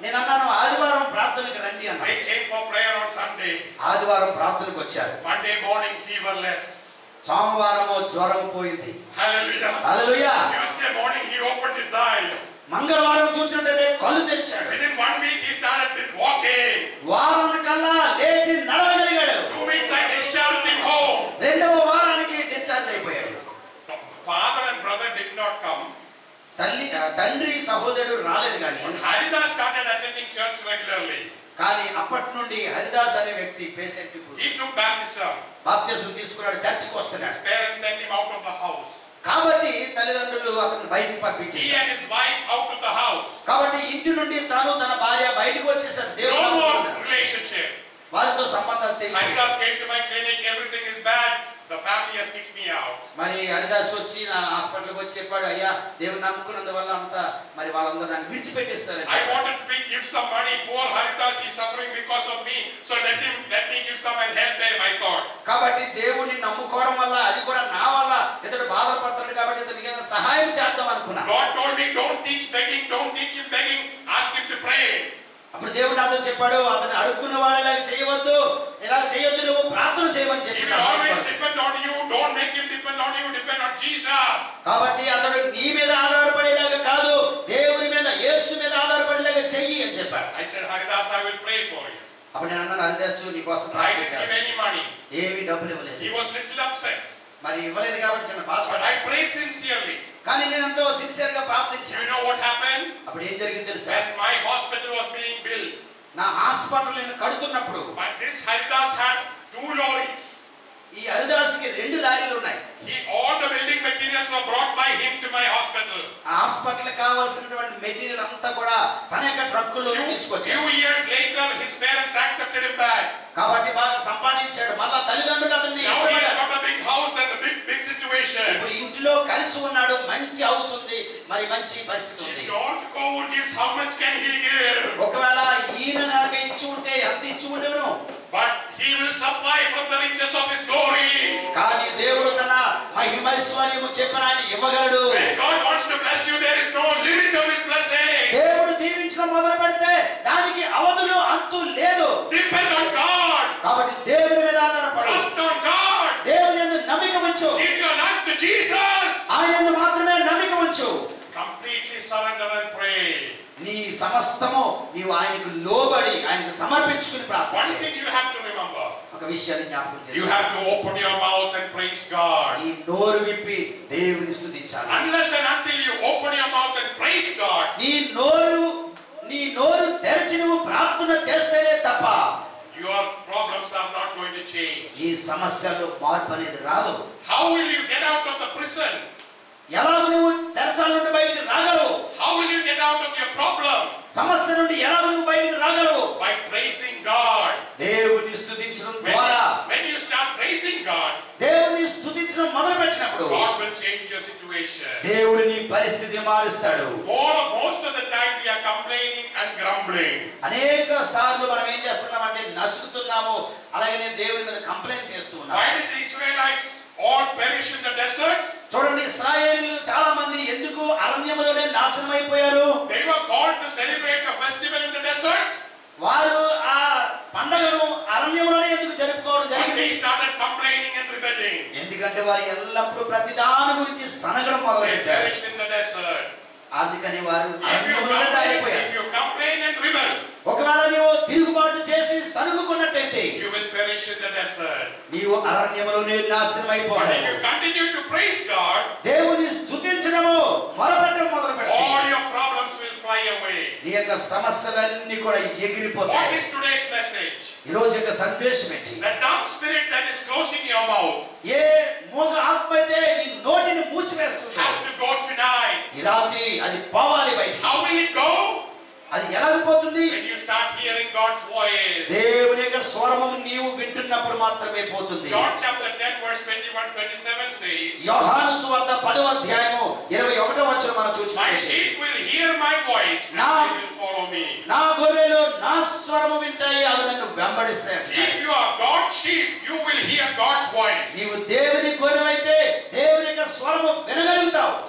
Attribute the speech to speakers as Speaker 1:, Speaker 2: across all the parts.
Speaker 1: నేను అన్నాను ఆదివారం ప్రార్థనకి రండి అన్నా
Speaker 2: They came for prayer on Sunday.
Speaker 1: ఆదివారం ప్రార్థనకు వచ్చారు
Speaker 2: Monday morning fever left.
Speaker 1: సోమవారము జ్వరం పోయింది
Speaker 2: Hallelujah.
Speaker 1: Hallelujah
Speaker 2: Tuesday morning he opened his eyes.
Speaker 1: మంగళవారం చూసినట్టయితే కళ్ళు తెరిచాడు
Speaker 2: Within one week he started walking.
Speaker 1: వారం కల్లా లేచి నడవగలిగాడు
Speaker 2: Two weeks I discharged him home.
Speaker 1: రెండవ వారానికి డిశ్చార్జ్ అయిపోయాడు
Speaker 2: So father and brother did not come.
Speaker 1: తల్లి ఆ, తండ్రి సహోదరుడు రాలేదు కానీ
Speaker 2: But Haridas started attending church regularly.
Speaker 1: కానీ అప్పటి నుండి హరిదాస్ అనే వ్యక్తి పేషెంట్
Speaker 2: He took baptism.
Speaker 1: బాప్తిజం తీసుకున్నాడు చర్చికి
Speaker 2: His
Speaker 1: వస్తున్నాడు
Speaker 2: parents sent him out of the house.
Speaker 1: కాబట్టి తల్లిదండ్రులు అతను బయటికి
Speaker 2: He
Speaker 1: పంపించేశారు
Speaker 2: and his wife out of the house.
Speaker 1: కాబట్టి ఇంటి నుండి తాను తన భార్య బయటకు వచ్చేసారు దేవుడు
Speaker 2: No more
Speaker 1: నమ్ముకున్నారు.
Speaker 2: relationship.
Speaker 1: వారితో సంబంధాలు తెలియదు
Speaker 2: Haridas came to my clinic, everything is bad. The family has kicked me out.
Speaker 1: మరి హరిదాస్ వచ్చి నా హాస్పిటల్కి వచ్చి చెప్పాడు అయ్యా దేవుడు నమ్ముకున్నందువల్ల అంతా మరి వాళ్ళందరూ నన్ను విడిచిపెట్టేస్తారు
Speaker 2: I wanted to be- give some money. Poor Haridas, he's suffering because of me. So let him let me give some and help them, I thought.
Speaker 1: కాబట్టి దేవుడిని నమ్ముకోవడం వల్ల అది కూడా నా వల్ల ఇతడు బాధపడుతున్నాడు కాబట్టి ఇతనికి ఏదైనా సహాయం చేద్దాం అనుకున్నా
Speaker 2: God told me, don't teach begging, don't teach him begging, ask him to pray.
Speaker 1: అప్పుడు దేవుడు నాతో చెప్పాడు అతను అడుక్కున్న వాడు ఇలా చేయవద్దు ఇలా చేయొద్దు నువ్వు ప్రార్థన చేయమని
Speaker 2: He
Speaker 1: చెప్పి
Speaker 2: will always
Speaker 1: సహాయపడు.
Speaker 2: depend on you. Don't make him depend on you, depend on Jesus.
Speaker 1: కాబట్టి అతడు నీ మీద ఆధారపడేలాగా కాదు దేవుని మీద యేసు మీద ఆధారపడేలాగా చెయ్యి అని చెప్పాడు
Speaker 2: I said, Haridas, I will pray for you.
Speaker 1: అప్పుడు నేను అన్నాను హరిదాసు నీ కోసం
Speaker 2: I
Speaker 1: ప్రార్థన
Speaker 2: didn't give
Speaker 1: చేస్తాను.
Speaker 2: any money.
Speaker 1: ఏమీ డబ్బులు ఇవ్వలేదు
Speaker 2: He was little upset.
Speaker 1: మరి ఇవ్వలేదు కాబట్టి చిన్న
Speaker 2: But
Speaker 1: బాధపడ్డా
Speaker 2: I prayed sincerely.
Speaker 1: కానీ నేను ఎంతో సిన్సియర్ గా
Speaker 2: Do you
Speaker 1: ప్రార్థించాను
Speaker 2: know what happened?
Speaker 1: అప్పుడు ఏం జరిగింది తెలుసా
Speaker 2: When my hospital was being built,
Speaker 1: నా హాస్పిటల్ నేను కడుతున్నప్పుడు
Speaker 2: but this Haridas had two lorries.
Speaker 1: ఈ హరిదాస్కి రెండు లారీలు ఉన్నాయి
Speaker 2: He, all the building materials were brought by him to my hospital.
Speaker 1: ఆ హాస్పిటల్ కావాల్సినటువంటి మెటీరియల్ అంతా కూడా తన యొక్క ట్రక్కుల్లో
Speaker 2: Few,
Speaker 1: తీసుకొచ్చాడు
Speaker 2: few years later, his parents accepted him back.
Speaker 1: కాబట్టి బాగా సంపాదించాడు మళ్ళా తల్లిదండ్రులు అతన్ని
Speaker 2: Now he's
Speaker 1: ఇష్టపడ్డారు
Speaker 2: got a big house and a big, big situation.
Speaker 1: ఇప్పుడు ఇంటిలో కలిసి ఉన్నాడు మంచి హౌస్ ఉంది మరి మంచి పరిస్థితి
Speaker 2: If
Speaker 1: ఉంది
Speaker 2: George Coward gives, how much can he give?
Speaker 1: ఒకవేళ ఈయన కనుక ఇచ్చి ఉంటే ఎంత ఇచ్చి ఉండేను
Speaker 2: But he will supply from the riches of his glory.
Speaker 1: కానీ దేవుడు తన మహిమైశ్వర్యము చెప్పిన ఆయన ఇవ్వగలడు
Speaker 2: When God wants to bless you, there is no limit of his blessing.
Speaker 1: దేవుడు దీవించడం మొదలు పెడితే దానికి అవధులు అంతు లేదు
Speaker 2: Depend on God.
Speaker 1: కాబట్టి దేవుని మీద ఆధారపడు
Speaker 2: Trust on God.
Speaker 1: దేవుని యందు నమ్మిక ఉంచు
Speaker 2: Give your life to Jesus.
Speaker 1: ఆయన యందు మాత్రమే నమ్మిక ఉంచు
Speaker 2: Completely surrender and pray.
Speaker 1: నీ సమస్తము నీవు ఆయనకు లోబడి ఆయనకు సమర్పించుకుని
Speaker 2: One
Speaker 1: ప్రార్థన
Speaker 2: thing you have to remember.
Speaker 1: ఒక విషయాన్ని జ్ఞాపకం
Speaker 2: You
Speaker 1: చేసి
Speaker 2: have to open your mouth and praise God.
Speaker 1: ఈ నోరు విప్పి దేవుని స్తుతించాలి
Speaker 2: Unless and until you open your mouth and praise God,
Speaker 1: నీ నోరు నీ నోరు తెరచి నువ్వు ప్రార్థన చేస్తేనే తప్ప
Speaker 2: your problems are not going to change.
Speaker 1: ఈ సమస్యలో మార్పు అనేది రాదు
Speaker 2: How will you get out of the prison?
Speaker 1: ఎలాగ నువ్వు చెరసాల నుండి బయటికి రాగలవు
Speaker 2: How will you get out of your problem?
Speaker 1: సమస్య నుండి ఎలా నువ్వు బయటికి రాగలవు
Speaker 2: By praising God.
Speaker 1: దేవుని స్తుతించడం
Speaker 2: When
Speaker 1: ద్వారా
Speaker 2: you, when you start praising God,
Speaker 1: దేవుని స్తుతించడం మొదలు పెట్టినప్పుడు
Speaker 2: God will change your situation.
Speaker 1: దేవుడు నీ పరిస్థితిని మారుస్తాడు
Speaker 2: More, most of the time we are complaining and grumbling.
Speaker 1: అనేక సార్లు మనం ఏం చేస్తున్నామంటే నసుకుతున్నాము అలాగే దేవుని మీద కంప్లైంట్ చేస్తూ ఉన్నాము
Speaker 2: Why did the Israelites all perish in the desert?
Speaker 1: చూడండి ఇస్రాయేలీలు చాలా మంది ఎందుకు అరణ్యములోనే నాశనం అయిపోయారు
Speaker 2: They were called to celebrate a festival in the desert.
Speaker 1: వారు ఆ పండగను అరణ్యంలోనే ఎందుకు జరుపుకోవడం
Speaker 2: But
Speaker 1: జరిగింది
Speaker 2: they started complaining and rebelling.
Speaker 1: ఎందుకంటే వారు ఎల్లప్పుడూ ప్రతి దాని గురించి సనగడం
Speaker 2: They
Speaker 1: మొదలెట్టారు
Speaker 2: perished in the desert.
Speaker 1: అందుకని వారు
Speaker 2: If you
Speaker 1: అరణ్యంలోనే
Speaker 2: complain,
Speaker 1: రాలిపోయారు
Speaker 2: if you complain and rebel,
Speaker 1: ఒకవేళ నీవు తిరుగుబాటు చేసి సనుగుకున్నట్టయితే
Speaker 2: you will perish in the desert.
Speaker 1: నీవు అరణ్యములోనే నాశనం
Speaker 2: But if
Speaker 1: అయిపోతావు
Speaker 2: you continue to praise God,
Speaker 1: దేవుని స్తుతించడము మొదలుపెట్టడం మొదలు పెడతాయి
Speaker 2: all your problems will fly away.
Speaker 1: నీ యొక్క సమస్యలన్నీ కూడా
Speaker 2: What
Speaker 1: ఎగిరిపోతాయి
Speaker 2: is today's message?
Speaker 1: ఈ రోజు యొక్క సందేశం ఏంటి
Speaker 2: The dumb spirit that is closing your mouth
Speaker 1: ఏ మోగ ఆత్మ అయితే నీ నోటిని మూసివేస్తుందో
Speaker 2: has to go tonight.
Speaker 1: ఈ రాత్రి అది పోవాలి బయట
Speaker 2: How will it go?
Speaker 1: అది ఎలా పోతుంది
Speaker 2: When you start hearing God's voice.
Speaker 1: దేవుని యొక్క స్వరము నీవు వింటున్నప్పుడు మాత్రమే పోతుంది
Speaker 2: John chapter 10 verse 21 27 says,
Speaker 1: యోహాను సువార్త పదవ అధ్యాయము ఇరవై ఒకటో వచ్చిన మనం
Speaker 2: My
Speaker 1: చూసినట్లయితే
Speaker 2: sheep will hear my voice and
Speaker 1: Now-
Speaker 2: they will follow me.
Speaker 1: నా గొర్రెలు నా స్వరము వింటాయి అవి నన్ను వెంబడిస్తాయి అంటున్నాడు.
Speaker 2: If you are God's sheep, you will hear God's voice.
Speaker 1: నీవు దేవుని గొర్రెవైతే దేవుని యొక్క స్వరము వినగలుగుతావు
Speaker 2: How many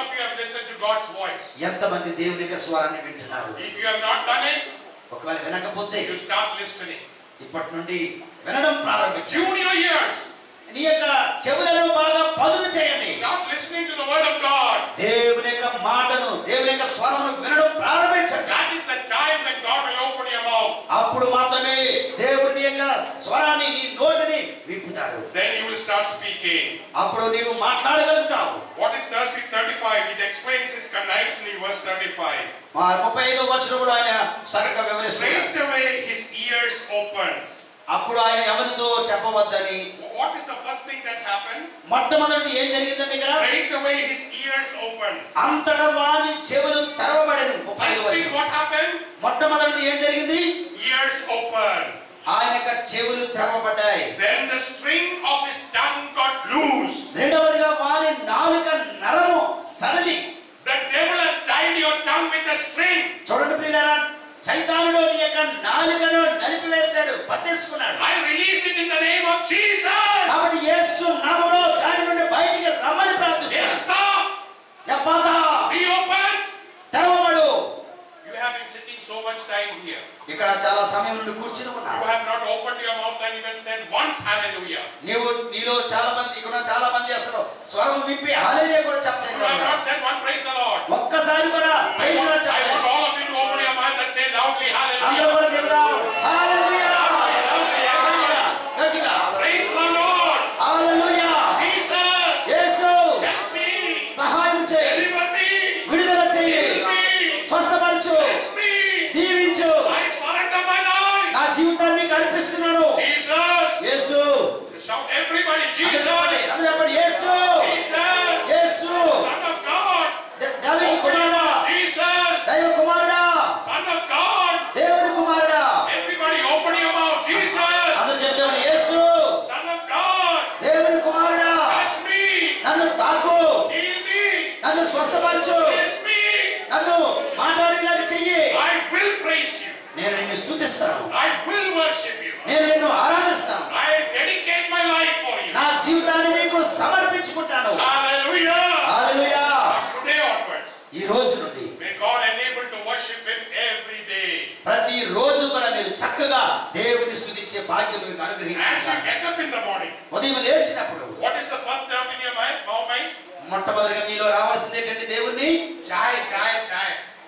Speaker 2: of you have listened to God's voice?
Speaker 1: ఎంతమంది దేవుని యొక్క స్వరాన్ని వింటున్నారు
Speaker 2: If you have not done it,
Speaker 1: ఒకవేళ వినకపోతే
Speaker 2: you start listening.
Speaker 1: ఇప్పటి నుండి వినడం ప్రారంభించు
Speaker 2: Tune your ears.
Speaker 1: నీ యొక్క చెవులను బాగా పదును చేయండి
Speaker 2: Start listening to the word of God.
Speaker 1: దేవుని యొక్క మాటను దేవుని యొక్క స్వరమును వినడం ప్రారంభించండి
Speaker 2: That is the time when God will open your mouth.
Speaker 1: అప్పుడు మాత్రమే దేవుని యొక్క స్వరాన్ని నీ నోటిని విప్పుతాడు
Speaker 2: Then you will start speaking.
Speaker 1: అప్పుడు నీవు మాట్లాడగలుగుతావు
Speaker 2: What is verse 35? It explains it nicely, verse 35.
Speaker 1: మా ముప్పై ఐదో వచనంలో ఆయన సరిగ్గా వివరిస్తున్నాడు
Speaker 2: Straight away his ears opened.
Speaker 1: అప్పుడు ఆయన ఎవరితో చెప్పవద్దని
Speaker 2: What is the first thing that happened?
Speaker 1: మొట్టమొదటి ఏం జరిగిందండి ఇక్కడ
Speaker 2: Straight away his ears opened.
Speaker 1: అంతటా వాని చెవులు తెరవబడను ముప్పై ఐదో
Speaker 2: First thing
Speaker 1: వచనం.
Speaker 2: what happened?
Speaker 1: మొట్టమొదటిది ఏం జరిగింది
Speaker 2: Ears opened.
Speaker 1: ఆయన యొక్క చెవులు తెరవబడ్డాయి
Speaker 2: Then the string of his tongue got loosed.
Speaker 1: రెండవదిగా వారి నాలుక నరము సడలి
Speaker 2: The devil has tied your tongue with a string.
Speaker 1: చూడండి ప్రియులారా సైతానుడు నీ యొక్క నాలుకను నలిపివేశాడు పట్టేసుకున్నాడు
Speaker 2: I release it in the name of Jesus.
Speaker 1: కాబట్టి యేసు నామములో దాని నుండి బయటికి రమ్మని ప్రార్థిస్తున్నాడు
Speaker 2: Stop.
Speaker 1: ఎప్పాతా
Speaker 2: Be open.
Speaker 1: తెరవబడు
Speaker 2: You have been sitting so much time here.
Speaker 1: ఇక్కడ చాలా సమయం నుండి కూర్చుని
Speaker 2: You
Speaker 1: ఉన్నావు
Speaker 2: have not opened your mouth and even said once hallelujah.
Speaker 1: నీవు నీలో చాలా మంది ఇక్కడ ఉన్న చాలా మంది అసలు స్వరం విప్పి హాలేలియా కూడా
Speaker 2: You
Speaker 1: చెప్పలేదు
Speaker 2: have not said one praise the Lord.
Speaker 1: ఒక్కసారి కూడా
Speaker 2: I
Speaker 1: praise the Lord
Speaker 2: want, I
Speaker 1: చెప్పలేదు
Speaker 2: want all of you to open your mouth and say loudly
Speaker 1: అందరూ కూడా
Speaker 2: hallelujah.
Speaker 1: చెప్దాం హల్లెలూయా హల్లెలూయా. గట్టిగా
Speaker 2: Praise the Lord.
Speaker 1: Hallelujah
Speaker 2: Jesus,
Speaker 1: Yesu
Speaker 2: help me.
Speaker 1: సహాయం చేయి
Speaker 2: Deliver me.
Speaker 1: విడుదల చేయి
Speaker 2: Heal me.
Speaker 1: స్వస్థపరచు
Speaker 2: Bless me.
Speaker 1: దీవించు
Speaker 2: I surrender my life.
Speaker 1: నా జీవితాన్ని కల్పిస్తున్నాను
Speaker 2: Jesus.
Speaker 1: యేసు
Speaker 2: Shout everybody,
Speaker 1: అందరూ
Speaker 2: Jesus.
Speaker 1: చెప్పండి, అందరూ చెప్పండి, యేసు
Speaker 2: Jesus.
Speaker 1: యేసు
Speaker 2: Son of God.
Speaker 1: దే- దేవుని కుమారుడా
Speaker 2: Jesus.
Speaker 1: దైవ కుమారుడా
Speaker 2: Son of God.
Speaker 1: దేవుని కుమారుడా
Speaker 2: Everybody open your mouth. Jesus.
Speaker 1: అందరూ చెప్తామని యేసు
Speaker 2: Son of God.
Speaker 1: దేవుని కుమారుడా
Speaker 2: Touch me.
Speaker 1: నన్ను తాకు
Speaker 2: Heal me.
Speaker 1: నన్ను స్వస్థపరచు
Speaker 2: Bless me.
Speaker 1: నన్ను మాట్లాడేలాగా చెయ్యి
Speaker 2: I will praise you.
Speaker 1: నేను నిన్ను స్తుతిస్తాను
Speaker 2: I will worship you.
Speaker 1: నేను నిన్ను ఆరాధిస్తాను
Speaker 2: I dedicate my life for you.
Speaker 1: నా జీవితాన్ని నీకు సమర్పించుకుంటాను
Speaker 2: Hallelujah.
Speaker 1: Hallelujah
Speaker 2: From today onwards,
Speaker 1: ఈ రోజు నుండి
Speaker 2: may God enable to worship Him every day.
Speaker 1: ప్రతి రోజు కూడా మీరు చక్కగా దేవుని స్తుతించే భాగ్యం మీకు
Speaker 2: As you
Speaker 1: అనుగ్రహించారు
Speaker 2: get up in the morning,
Speaker 1: ఉదయం లేచినప్పుడు
Speaker 2: what is the first thought in your mind? Our mind?
Speaker 1: మొట్టమొదటిగా మీలో రావాల్సింది ఏంటంటే దేవుణ్ణి
Speaker 2: Chai, chai, chai.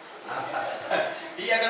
Speaker 1: టీ అక్కడ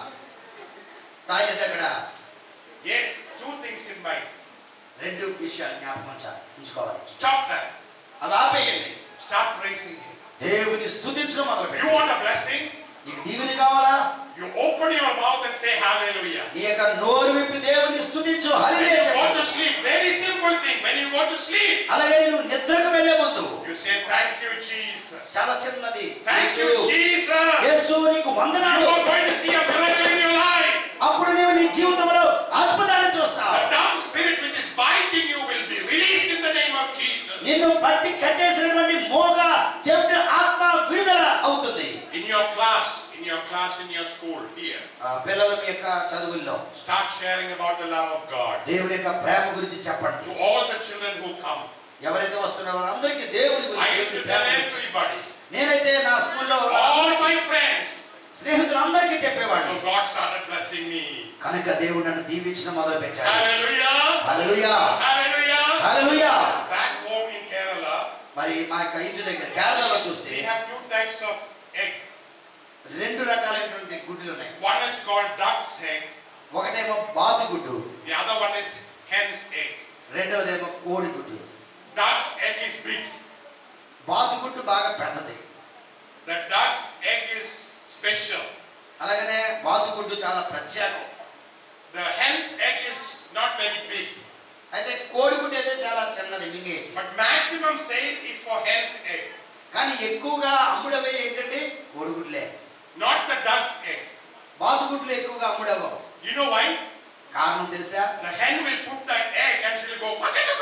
Speaker 1: టాయిలెట్ అక్కడ
Speaker 2: Yeah, two things in mind.
Speaker 1: రెండు విషయాలు జ్ఞాపకం ఉంచాలి ఉంచుకోవాలి
Speaker 2: Stop that.
Speaker 1: అవి ఆపేయండి
Speaker 2: Start praising Him.
Speaker 1: దేవుని స్తుతించడం మొదలు
Speaker 2: You
Speaker 1: పెట్టండి
Speaker 2: want a blessing?
Speaker 1: నీకు దీవెని కావాలా
Speaker 2: You open your mouth and say hallelujah.
Speaker 1: నీ యొక్క నోరు విప్పి దేవుని స్తుతించు
Speaker 2: When
Speaker 1: హల్లెలూయా
Speaker 2: you go
Speaker 1: చెప్పు.
Speaker 2: to sleep, very simple thing. When you go to sleep,
Speaker 1: అలాగే నువ్వు నిద్రకు వెళ్ళే ముందు
Speaker 2: you say thank you, Jesus.
Speaker 1: చాలా చిన్నది
Speaker 2: Thank you,
Speaker 1: యేసు,
Speaker 2: Jesus.
Speaker 1: యేసు నీకు
Speaker 2: You
Speaker 1: వందనాలు
Speaker 2: are going to see a miracle in your life.
Speaker 1: అప్పుడు నీవు నీ జీవితంలో అద్భుతాన్ని చూస్తావు
Speaker 2: The dumb spirit which is binding you will be released in the name of Jesus.
Speaker 1: నిన్ను పట్టి కట్టేసినటువంటి మోగ చెవిటి ఆత్మ విడుదల అవుతుంది
Speaker 2: In your class, in your class, in your school, here,
Speaker 1: ఆ పిల్లల మీ యొక్క చదువుల్లో
Speaker 2: start sharing about the love of God.
Speaker 1: దేవుడి యొక్క ప్రేమ గురించి చెప్పండి
Speaker 2: To all the children who come,
Speaker 1: ఎవరైతే వస్తున్నారో వాళ్ళందరికీ దేవుడి
Speaker 2: I
Speaker 1: గురించి
Speaker 2: used to
Speaker 1: దేవుడి
Speaker 2: tell
Speaker 1: ప్రేమ గురించి.
Speaker 2: everybody,
Speaker 1: నేనైతే నా స్కూల్లో
Speaker 2: all my friends.
Speaker 1: స్నేహితులందరికీ చెప్పేవాడిని
Speaker 2: So God started blessing me.
Speaker 1: కనుక దేవుడు నన్ను దీవించడం మొదలు పెట్టాడు
Speaker 2: Hallelujah.
Speaker 1: Hallelujah
Speaker 2: Hallelujah.
Speaker 1: Hallelujah
Speaker 2: Back home in Kerala,
Speaker 1: మరి మా యొక్క ఇంటి దగ్గర కేరళలో చూస్తే
Speaker 2: we have two types of egg.
Speaker 1: రెండు రకాలైనటువంటి గుడ్లు ఉన్నాయి
Speaker 2: One is called duck's egg.
Speaker 1: ఒకటేమో బాతు గుడ్డు
Speaker 2: The other one is hen's egg.
Speaker 1: రెండవదేమో కోడి గుడ్డు
Speaker 2: Duck's egg is big.
Speaker 1: బాతు గుడ్డు బాగా పెద్దది
Speaker 2: The duck's egg is special.
Speaker 1: అలాగనే బాతు గుడ్డు చాలా ప్రత్యేకం
Speaker 2: The hen's egg is not very big.
Speaker 1: అయితే కోడి గుడ్డు అయితే చాలా చిన్నది మింగేజ్
Speaker 2: But maximum sale is for hen's egg.
Speaker 1: కానీ ఎక్కువగా అమ్ముడవే ఏంటంటే కోడి గుడ్లే
Speaker 2: Not the duck's egg.
Speaker 1: బాతు గుడ్లు ఎక్కువగా అమ్ముడవవు
Speaker 2: You know why?
Speaker 1: కారణం తెలుసా
Speaker 2: The hen will put the egg and she will go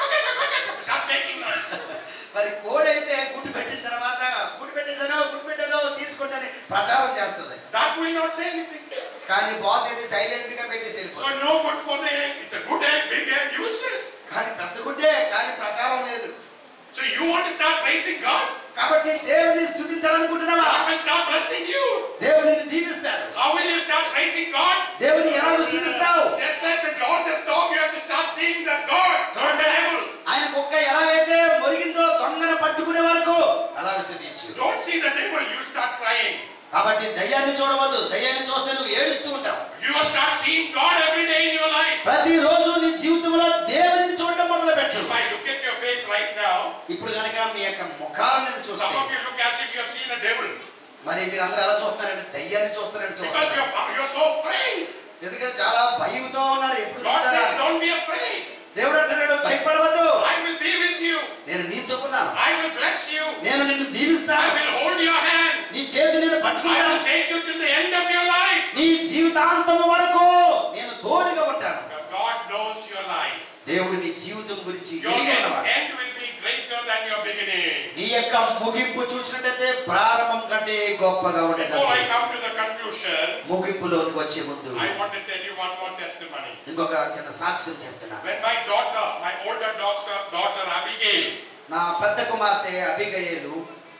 Speaker 2: start making noise.
Speaker 1: మరి కోడి అయితే గుడ్డు పెట్టిన తర్వాత గుడ్డు పెట్టేశాను గుడ్డు పెట్టాను తీసుకుంటాను ప్రచారం చేస్తుంది
Speaker 2: Duck will not say anything.
Speaker 1: కానీ బాతు అయితే సైలెంట్ గా పెట్టేసి
Speaker 2: So
Speaker 1: వెళ్ళిపోతుంది
Speaker 2: no good for the egg. It's a good egg, big egg, useless.
Speaker 1: కానీ పెద్ద గుడ్డే కానీ ప్రచారం లేదు
Speaker 2: So you want to start praising God?
Speaker 1: కాబట్టి దేవుని స్థుతించాలనుకుంటున్నావా
Speaker 2: God will start blessing you.
Speaker 1: దేవుని దీవిస్తాడు
Speaker 2: How will you start praising God?
Speaker 1: దేవుని ఎలా స్థుతిస్తావు
Speaker 2: Just like the George's dog, you have to start seeing the God, not the devil.
Speaker 1: ఆయన కుక్క ఎలాగైతే మొరిగిందో దొంగను పట్టుకునే వరకు అలాగ స్థుతించు
Speaker 2: Don't see the devil, you'll start crying.
Speaker 1: కాబట్టి దయ్యాన్ని చూడవద్దు దయ్యాన్ని చూస్తే నువ్వు ఏడుస్తూ ఉంటావు
Speaker 2: You will start seeing God every day in your life.
Speaker 1: ప్రతిరోజు నీ జీవితంలో దేవుని చూడడం మొదలు పెట్టు
Speaker 2: If I look at your face right now,
Speaker 1: ఇప్పుడు కనుక మీ యొక్క ముఖాలను
Speaker 2: some
Speaker 1: చూస్తే
Speaker 2: of you look as if you have seen a devil.
Speaker 1: మరి మీరు అందరూ ఎలా చూస్తారంటే దయ్యాన్ని చూస్తారంటే
Speaker 2: Because
Speaker 1: చూస్తారు
Speaker 2: you're, you're so afraid.
Speaker 1: ఎందుకంటే చాలా భయంతో ఉన్నారు ఎప్పుడు
Speaker 2: God
Speaker 1: చూస్తారా?
Speaker 2: says, don't be afraid.
Speaker 1: దేవుడు అంటున్నాడు భయపడవద్దు
Speaker 2: I will be with you.
Speaker 1: నేను నీతో ఉన్నాను
Speaker 2: I will bless you.
Speaker 1: నేను నిన్ను
Speaker 2: I
Speaker 1: దీవిస్తాను
Speaker 2: will hold your hand.
Speaker 1: నీ చేతి నేను
Speaker 2: I
Speaker 1: పట్టుకుంటాను
Speaker 2: will take you till the end of your life.
Speaker 1: నీ జీవితాంతం వరకు నేను తోడుగా ఉంటాను
Speaker 2: God knows your life.
Speaker 1: దేవుడు నీ జీవితం గురించి
Speaker 2: Your
Speaker 1: ఎరిగి
Speaker 2: end,
Speaker 1: ఉన్నవాడు.
Speaker 2: end will be greater than your beginning.
Speaker 1: నీ యొక్క ముగింపు చూసినట్టయితే ప్రారంభం కంటే గొప్పగా ఉండేది
Speaker 2: Before I come to the conclusion,
Speaker 1: ముగింపులోకి వచ్చే ముందు
Speaker 2: I want to tell you one more testimony.
Speaker 1: ఇంకొక చిన్న సాక్ష్యం చెప్తున్నాను
Speaker 2: When my daughter, my older daughter, daughter Abigail,
Speaker 1: నా పెద్ద కుమార్తె అభిగయలు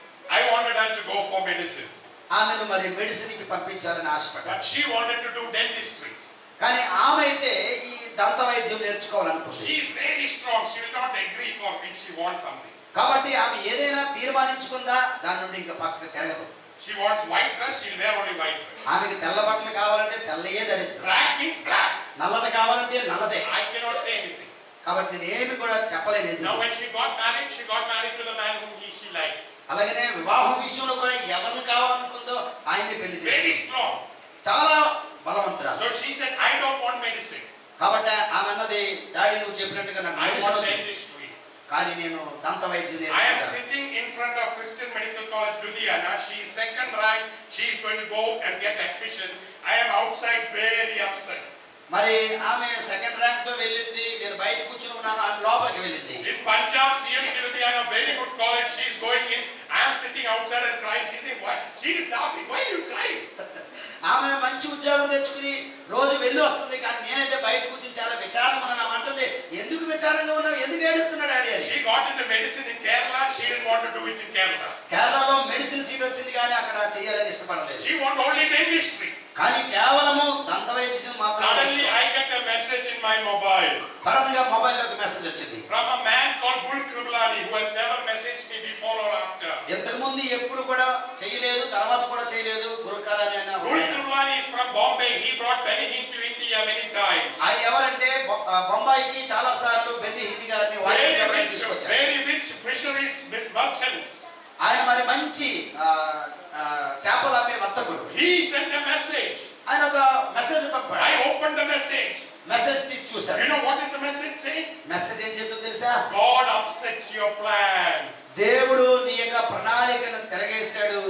Speaker 2: I wanted her to go for medicine.
Speaker 1: ఆమెను మరి మెడిసిన్ కి పంపించాలని ఆశపడ్డాను
Speaker 2: But she wanted to do dentistry.
Speaker 1: కానీ ఆమె అయితే ఈ దంత వైద్యం నేర్చుకోవాలనుకుంది
Speaker 2: She is very strong. She will not agree for if she wants something.
Speaker 1: కాబట్టి ఆమె ఏదైనా తీర్మానించుకుందా దాని నుండి ఇంకా పక్కకు తిరగదు
Speaker 2: She wants white dress, she'll wear only white dress.
Speaker 1: ఆమెకి తెల్ల బట్టలు కావాలంటే తెల్లయే ధరిస్తుంది
Speaker 2: Black means black.
Speaker 1: నల్లది కావాలంటే నల్లదే
Speaker 2: I cannot say anything.
Speaker 1: కాబట్టి నేను ఏమి కూడా చెప్పలేదు
Speaker 2: Now when she got married, she got married to the man whom he, she likes.
Speaker 1: అలాగనే వివాహం విషయంలో కూడా ఎవరిని కావాలనుకుందో ఆయన్ని పెళ్లి
Speaker 2: Very
Speaker 1: చేసి
Speaker 2: strong.
Speaker 1: చాలా బలవంతురాలు
Speaker 2: So she said, I don't want medicine.
Speaker 1: కాబట్టి ఆమె అన్నది డాడీ నువ్వు చెప్పినట్టుగా నాకు
Speaker 2: I
Speaker 1: మెడిసిన్
Speaker 2: want
Speaker 1: వద్దు.
Speaker 2: dentistry.
Speaker 1: కానీ నేను దంత వైద్యం
Speaker 2: I am
Speaker 1: నేర్చుకుంటాను
Speaker 2: sitting in front of Christian Medical College, Ludhiana. She is second rank. She is going to go and get admission. I am outside very upset.
Speaker 1: మరి ఆమె second rank తో వెళ్ళింది నేను బయట కూర్చుని ఉన్నాను ఆమె లోపలికి వెళ్ళింది
Speaker 2: In Punjab, CMC Ludhiana, very good college. She is going in. I am sitting outside and crying. She is saying, why? She is laughing. Why are you crying?
Speaker 1: ఆమె మంచి ఉద్యోగం తెచ్చుకుని రోజు వెళ్ళి వస్తుంది కానీ నేనైతే బయట కూర్చుని చాలా విచారంగా ఉన్నాను అంటుంది ఎందుకు విచారంగా ఉన్నావు ఎందుకు ఏడుస్తున్నాడు డాడీ అని
Speaker 2: She got into medicine in Kerala. She didn't want to do it in Kerala.
Speaker 1: కేరళలో మెడిసిన్ సీట్ వచ్చింది కానీ అక్కడ చేయాలని ఇష్టపడలేదు
Speaker 2: She want only dentistry.
Speaker 1: కానీ కేవలము దంత వైద్యం
Speaker 2: Suddenly,
Speaker 1: మాత్రం
Speaker 2: I get a message in my mobile
Speaker 1: sudden గా మొబైల్ లోకి మెసేజ్ వచ్చింది
Speaker 2: from a man called Bull Kriblani who has never messaged me before or after.
Speaker 1: ఇంతకు ముందు ఎప్పుడు కూడా చేయలేదు తర్వాత కూడా చేయలేదు గురుకారాన్ని అన్న ఒక
Speaker 2: Bull
Speaker 1: ఆయన.
Speaker 2: Kriblani is from Bombay. He brought Benny Hinn to India many times.
Speaker 1: ఆయన ఎవరంటే బొ- ఆ బొంబాయికి చాలా సార్లు బెన్ని హిండి గారిని
Speaker 2: Very
Speaker 1: వాయించడానికి
Speaker 2: rich,
Speaker 1: తీసుకొచ్చారు
Speaker 2: very rich fisheries merchants.
Speaker 1: ఆయన మరి మంచి ఆ, ఆ, చేపలు అమ్మే వర్తకుడు
Speaker 2: He sent a message.
Speaker 1: ఆయన ఒక మెసేజ్ పంపాడు
Speaker 2: I opened the message.
Speaker 1: Message తీసి చూశాడు
Speaker 2: You know what is the message saying?
Speaker 1: Message ఏం చెప్తుందో తెలుసా
Speaker 2: God upsets your plans.
Speaker 1: దేవుడు నీ యొక్క ప్రణాళికను తిరగేశాడు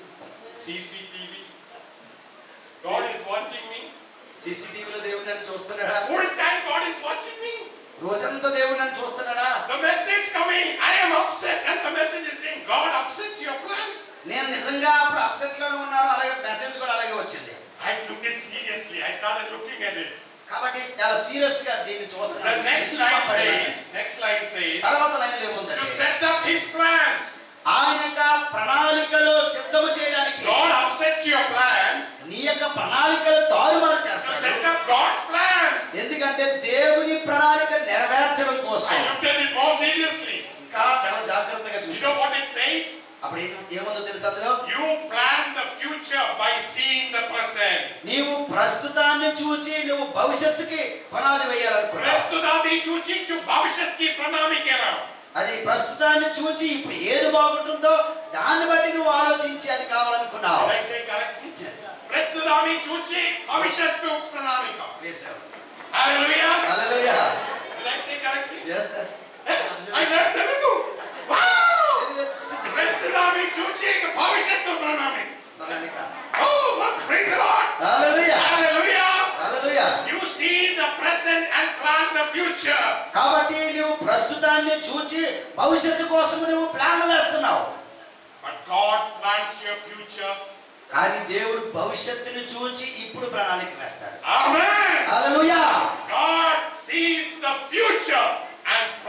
Speaker 2: CCTV. God is watching me.
Speaker 1: సీసీటీవీలో దేవుడు నన్ను చూస్తున్నాడా
Speaker 2: Full time God is watching me.
Speaker 1: రోజంతా దేవుడు నన్ను చూస్తున్నాడా
Speaker 2: The message coming, I am upset, and the message is saying, God upsets your plans.
Speaker 1: నేను నిజంగా అప్పుడు అప్సెట్ లోనే ఉన్నాను అలాగే మెసేజ్ కూడా అలాగే వచ్చింది
Speaker 2: I took it seriously. I started looking at it.
Speaker 1: కాబట్టి చాలా సీరియస్ గా దీన్ని
Speaker 2: The
Speaker 1: చూస్తున్నాను
Speaker 2: next line says, next line says,
Speaker 1: తర్వాత లైన్
Speaker 2: to
Speaker 1: ఏముందండి
Speaker 2: set up his plans.
Speaker 1: ఆయన యొక్క ప్రణాళికలో సిద్ధము చేయడానికి
Speaker 2: God upsets your plans
Speaker 1: నీ యొక్క ప్రణాళికలు తారుమారు
Speaker 2: to
Speaker 1: చేస్తాడు
Speaker 2: set up God's plans.
Speaker 1: ఎందుకంటే దేవుని ప్రణాళిక నెరవేర్చడం కోసం
Speaker 2: I looked at it more seriously.
Speaker 1: ఇంకా చాలా జాగ్రత్తగా
Speaker 2: You
Speaker 1: చూసాం
Speaker 2: know what it says?
Speaker 1: అప్పుడు ఏం- ఏముందో తెలుసు అందులో
Speaker 2: You plan the future by seeing the present.
Speaker 1: నీవు ప్రస్తుతాన్ని చూచి నువ్వు భవిష్యత్తుకి పునాది వేయాలనుకున్నావు
Speaker 2: ప్రస్తుతాన్ని చూచి భవిష్యత్కి ప్రణాళికేరా
Speaker 1: అది ప్రస్తుతాన్ని చూచి ఇప్పుడు ఏది బాగుంటుందో దాన్ని బట్టి నువ్వు ఆలోచించి అది కావాలనుకున్నావు
Speaker 2: Did I say correctly? ప్రస్తుతాన్ని చూచి భవిష్యత్తు ప్రణాళిక
Speaker 1: వేశావు
Speaker 2: Hallelujah.
Speaker 1: Hallelujah
Speaker 2: Did I say correctly?
Speaker 1: yes yes
Speaker 2: I learned Telugu. Wow! ప్రస్తుతాన్ని చూచి భవిష్యత్తు ప్రణాళిక
Speaker 1: ప్రణాళిక
Speaker 2: Oh, praise the Lord.
Speaker 1: Hallelujah
Speaker 2: Hallelujah.
Speaker 1: Hallelujah
Speaker 2: You see the present and plan the future.
Speaker 1: కాబట్టి నువ్వు ప్రస్తుతాన్ని చూచి భవిష్యత్తు కోసం నువ్వు ప్లాన్ వేస్తున్నావు
Speaker 2: But God plans your future.
Speaker 1: కానీ దేవుడు భవిష్యత్తుని చూచి ఇప్పుడు ప్రణాళిక వేస్తాడు
Speaker 2: Amen.
Speaker 1: Hallelujah
Speaker 2: God sees the future and plans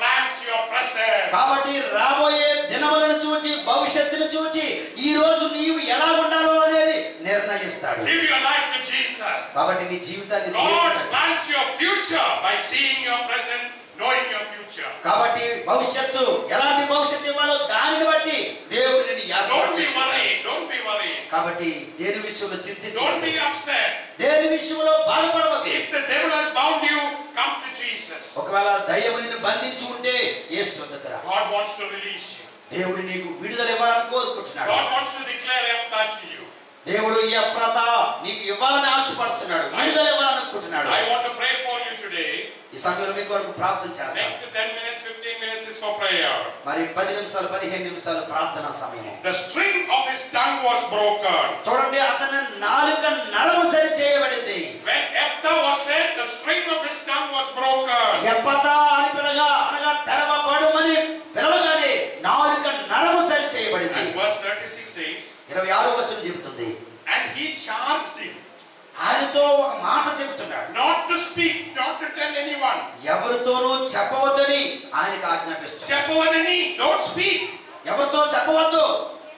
Speaker 2: your present.
Speaker 1: కాబట్టి రాబోయే దినములను చూచి భవిష్యత్తును చూచి ఈ రోజు నీవు ఎలా ఉండాలో అనేది నిర్ణయిస్తాడు
Speaker 2: Give your life to Jesus.
Speaker 1: కాబట్టి నీ జీవితాన్ని
Speaker 2: God
Speaker 1: దేవునికి
Speaker 2: plans your future by seeing your present, knowing your future.
Speaker 1: కాబట్టి భవిష్యత్తు ఎలాంటి భవిష్యత్తు ఇవ్వాలో దానిని బట్టి దేవుడు నిన్ను ఏర్పాటు
Speaker 2: Don't be
Speaker 1: చేసుకున్నాడు.
Speaker 2: worried. Don't be worried.
Speaker 1: కాబట్టి దేని విషయంలో
Speaker 2: Don't
Speaker 1: చింతించు
Speaker 2: be upset.
Speaker 1: దేని విషయంలో బాధపడవద్దు
Speaker 2: If the devil has bound you, come to Jesus.
Speaker 1: ఒకవేళ దయ్యము నిన్ను బంధించి ఉంటే యేసు వద్దకు రా
Speaker 2: God wants to release you.
Speaker 1: దేవుడు నీకు విడుదల ఇవ్వాలని కోరుకుంటున్నాడు
Speaker 2: God wants to declare Ephthah to you.
Speaker 1: దేవుడు ఈ అప్రత నీకు ఇవ్వాలని ఆశపడుతున్నాడు విడుదల ఇవ్వాలని అనుకుంటున్నాడు
Speaker 2: I want to pray for you today.
Speaker 1: ఈ సమయంలో మీ కొరకు ప్రార్థన చేస్తాను
Speaker 2: Next 10 minutes, 15 minutes is for prayer.
Speaker 1: మరి పది నిమిషాలు పదిహేను నిమిషాలు ప్రార్థన సమయం
Speaker 2: The string of his tongue was broken.
Speaker 1: చూడండి అతని నాలుక నరము సరి చేయబడింది
Speaker 2: When Ephthah was said, the string of his tongue was broken.
Speaker 1: ఎప్పత అని పిలగా అనగా తెరవబడుమని పిలవగానే నాలుక నరము సరి చేయబడింది
Speaker 2: And verse 36 says,
Speaker 1: ఇరవై ఆరో వచనం చెబుతుంది
Speaker 2: And he charged him
Speaker 1: ఆయనతో ఒక మాట చెబుతున్నాడు
Speaker 2: not to speak, not to tell anyone.
Speaker 1: ఎవరితోనూ చెప్పవద్దని ఆయనకు ఆజ్ఞాపిస్తున్నాడు
Speaker 2: Chapavadani, don't speak.
Speaker 1: ఎవరితో చెప్పవద్దు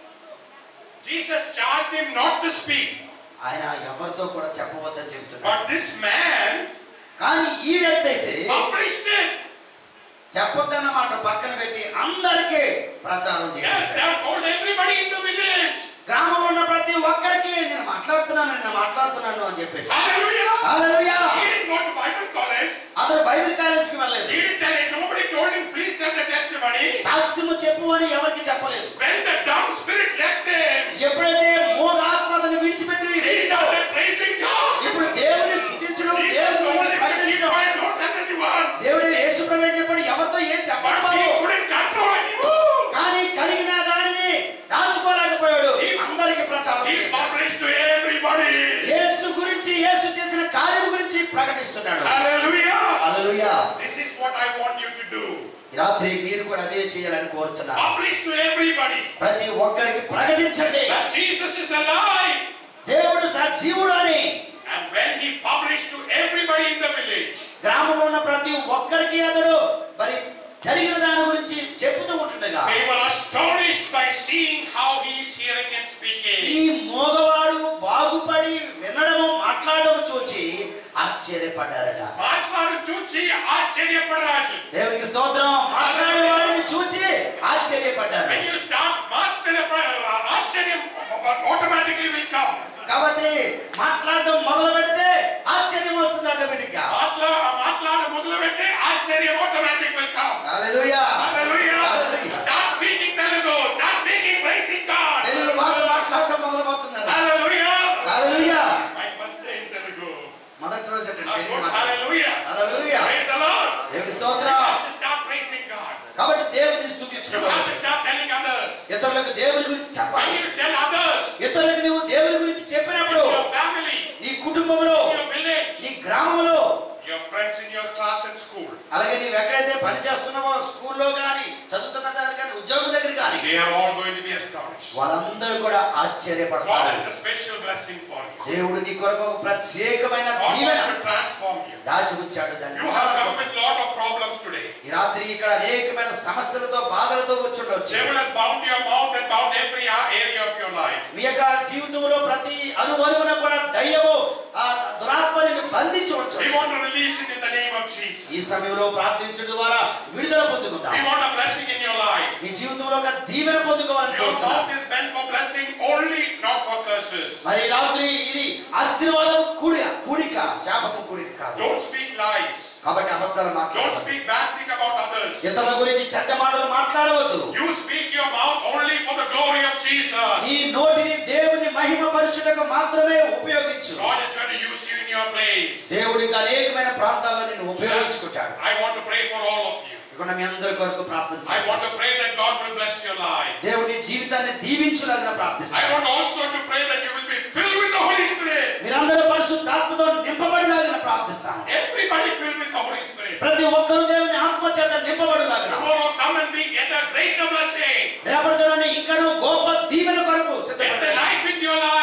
Speaker 2: Jesus charged him not to speak.
Speaker 1: ఆయన ఎవరితో కూడా చెప్పవద్దని చెబుతున్నాడు
Speaker 2: But this man
Speaker 1: కానీ ఈ వ్యక్తి అయితే
Speaker 2: published it.
Speaker 1: చెప్పొద్దన్న మాట పక్కన పెట్టి అందరికీ ప్రచారం
Speaker 2: Yes,
Speaker 1: చేశాడు
Speaker 2: they have told everybody in the village.
Speaker 1: గ్రామంలో ఉన్న ప్రతి ఒక్కరికి నేను మాట్లాడుతున్నాను నేను మాట్లాడుతున్నాను అని చెప్పేసి
Speaker 2: Hallelujah.
Speaker 1: Hallelujah.
Speaker 2: He didn't go to Bible college.
Speaker 1: అతను బైబిల్ కాలేజీకి వెళ్ళలేదు
Speaker 2: He didn't tell it. Nobody told him, please tell the testimony.
Speaker 1: సాక్ష్యము చెప్పు అని ఎవరికి చెప్పలేదు
Speaker 2: When the dumb spirit left him,
Speaker 1: ఎప్పుడైతే మూడు ఆత్మ అతన్ని విడిచిపెట్టి
Speaker 2: he
Speaker 1: విడిచినాడో,
Speaker 2: started praising God.
Speaker 1: ఇప్పుడు దేవుని స్థుతించడం
Speaker 2: Jesus
Speaker 1: దేవుని
Speaker 2: told
Speaker 1: గురించి
Speaker 2: him to keep
Speaker 1: ప్రకటించడం
Speaker 2: quiet, don't tell anyone.
Speaker 1: దేవుడు యేసు ప్రభు చెప్పాడు ఎవరితో ఏం చెప్పాడు
Speaker 2: But he
Speaker 1: Babu
Speaker 2: couldn't control anymore.
Speaker 1: కానీ కలిగిన దానిని దాచుకోలేకపోయాడు అందరికి ప్రచారం
Speaker 2: He
Speaker 1: చేశాడు
Speaker 2: published to everybody.
Speaker 1: యేసు గురించి యేసు చేసిన కార్యం గురించి ప్రకటిస్తున్నాడు
Speaker 2: Hallelujah.
Speaker 1: Hallelujah
Speaker 2: This is what I want you to do.
Speaker 1: ఈ రాత్రి మీరు కూడా అదే చేయాలని కోరుతున్నాను
Speaker 2: Publish to everybody
Speaker 1: ప్రతి ఒక్కరికి ప్రకటించండి
Speaker 2: that Jesus is alive.
Speaker 1: దేవుడు సజీవుడు అని
Speaker 2: And when he published to everybody in the village,
Speaker 1: గ్రామంలో ఉన్న ప్రతి ఒక్కరికి అతడు మరి జరిగిన దాని గురించి చెబుతూ ఉంటుండగా
Speaker 2: they were astonished by seeing how he is hearing and
Speaker 1: ఈ
Speaker 2: speaking.
Speaker 1: మోగవాడు బాగుపడి వినడము మాట్లాడడం చూచి ఆశ్చర్యపడ్డారట
Speaker 2: మాస్వాడు చూచి ఆశ్చర్యపడరాజు
Speaker 1: దేవునికి స్తోత్రం మాట్లాడే వాడిని చూచి ఆశ్చర్యపడ్డారు
Speaker 2: When you start మాట్లాడే ఆశ్చర్యం automatically will come.
Speaker 1: కాబట్టి మాట్లాడడం మొదలు పెడితే ఆశ్చర్యం వస్తుంది ఆటోమేటిక్ గా
Speaker 2: మాట్లా మాట్లాడ మొదలు పెడితే ఆశ్చర్యం automatic will come.
Speaker 1: Hallelujah
Speaker 2: Hallelujah.
Speaker 1: Hallelujah.
Speaker 2: Start speaking Telugu. Start speaking praising God.
Speaker 1: Telugu భాష మాట్లాడటం మొదలు పెడుతున్నారు
Speaker 2: Hallelujah.
Speaker 1: Hallelujah
Speaker 2: My first day in Telugu.
Speaker 1: మొదటి రోజు
Speaker 2: Uh,
Speaker 1: తెలుగు
Speaker 2: good.
Speaker 1: మాట్లాడు.
Speaker 2: Hallelujah.
Speaker 1: Hallelujah
Speaker 2: Praise the Lord.
Speaker 1: దేవుని
Speaker 2: You
Speaker 1: స్తోత్రం
Speaker 2: have to start praising God.
Speaker 1: కాబట్టి దేవుని
Speaker 2: You
Speaker 1: స్తుతించడం
Speaker 2: have to start telling others.
Speaker 1: ఇతరులకు దేవుని గురించి
Speaker 2: When
Speaker 1: చెప్పాలి
Speaker 2: you tell others,
Speaker 1: ఇతరులకు నువ్వు దేవుని గురించి చెప్పినప్పుడు
Speaker 2: your family,
Speaker 1: నీ కుటుంబంలో
Speaker 2: your village,
Speaker 1: నీ గ్రామంలో
Speaker 2: your friends in your class and school,
Speaker 1: అలాగే నీవు ఎక్కడైతే పని చేస్తున్నావో స్కూల్లో కానీ చదువుతున్న దగ్గర కానీ ఉద్యోగం దగ్గర కానీ
Speaker 2: they are all going to be astonished.
Speaker 1: వాళ్ళందరూ కూడా
Speaker 2: God
Speaker 1: ఆశ్చర్యపడతారు
Speaker 2: has a special blessing for you.
Speaker 1: దేవుడు నీ కొరకు ఒక ప్రత్యేకమైన
Speaker 2: God
Speaker 1: Deevena
Speaker 2: wants to transform you.
Speaker 1: దాచి ఉంచాడు దాన్ని
Speaker 2: You have come with lot of problems today.
Speaker 1: ఈ రాత్రి ఇక్కడ అనేకమైన సమస్యలతో బాధలతో వచ్చుండొచ్చు
Speaker 2: Devil has bound your mouth and bound every area of your life.
Speaker 1: మీ యొక్క జీవితంలో ప్రతి అనువనువున కూడా దయ్యము ఆ దురాత్మని బంధించి
Speaker 2: We
Speaker 1: ఉంచవచ్చు
Speaker 2: want to release it in the name of Jesus.
Speaker 1: ఈ సమయంలో ప్రార్థించడం ద్వారా విడుదల పొందుకుందాం
Speaker 2: We want a blessing in your life.
Speaker 1: మీ జీవితంలో ఒక దీవెన పొందుకోవాలని
Speaker 2: Your
Speaker 1: కోరుతున్నాం
Speaker 2: mouth is meant for blessing only, not for curses.
Speaker 1: మరి ఈ రాత్రి ఇది ఆశీర్వాదం కూడి కూడిక శాపము కూడిక కాదు
Speaker 2: Don't speak lies.
Speaker 1: కాబట్టి అబద్ధాలు
Speaker 2: Don't
Speaker 1: మాట్లాడవద్దు
Speaker 2: speak bad thing about others.
Speaker 1: ఇతరుల గురించి చెడ్డ మాటలు మాట్లాడవద్దు
Speaker 2: You speak your mouth only for the glory of Jesus.
Speaker 1: నీ నోటిని దేవుని మహిమ పరచుటకు మాత్రమే ఉపయోగించు
Speaker 2: God is going to use you in your place.
Speaker 1: దేవుడు ఇంకా అనేకమైన ప్రాంతాల్లో నేను ఉపయోగించుకుంటాడు
Speaker 2: I want to pray for all of you.
Speaker 1: ఇక్కడ మీ అందరి కొరకు
Speaker 2: I
Speaker 1: ప్రార్థించాలి
Speaker 2: want to pray that God will bless your life.
Speaker 1: దేవుని జీవితాన్ని దీవించులాగా
Speaker 2: I
Speaker 1: ప్రార్థిస్తాను
Speaker 2: want also to pray that you will be filled with the Holy Spirit.
Speaker 1: మీరందరూ పరిశుద్ధాత్మతో నింపబడిలాగా ప్రార్థిస్తాను
Speaker 2: Everybody filled with the Holy Spirit.
Speaker 1: ప్రతి ఒక్కరూ దేవుని ఆత్మ చేత నింపబడిలాగా
Speaker 2: Tomorrow come and be get a greater blessing.
Speaker 1: రేపటి దినాన్ని ఇంకనూ గొప్ప దీవెన కొరకు
Speaker 2: Get the
Speaker 1: సిద్ధపడండి
Speaker 2: life in your life.
Speaker 1: మీ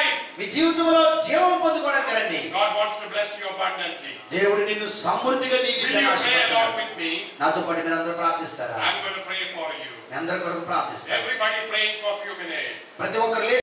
Speaker 1: మీ జీవితంలో జీవం పొందుకోవడానికి రండి
Speaker 2: God wants to bless you abundantly.
Speaker 1: దేవుడు నిన్ను సమృద్ధిగా
Speaker 2: Will you
Speaker 1: దీవించాలని
Speaker 2: pray along
Speaker 1: ఆశపడుతున్నాడు.
Speaker 2: with me?
Speaker 1: నాతో పాటు మీరు అందరూ ప్రార్థిస్తారా
Speaker 2: I'm going to pray for you.
Speaker 1: మీ అందరి కొరకు ప్రార్థిస్తారు
Speaker 2: Everybody praying for a few minutes.
Speaker 1: ప్రతి ఒక్కరు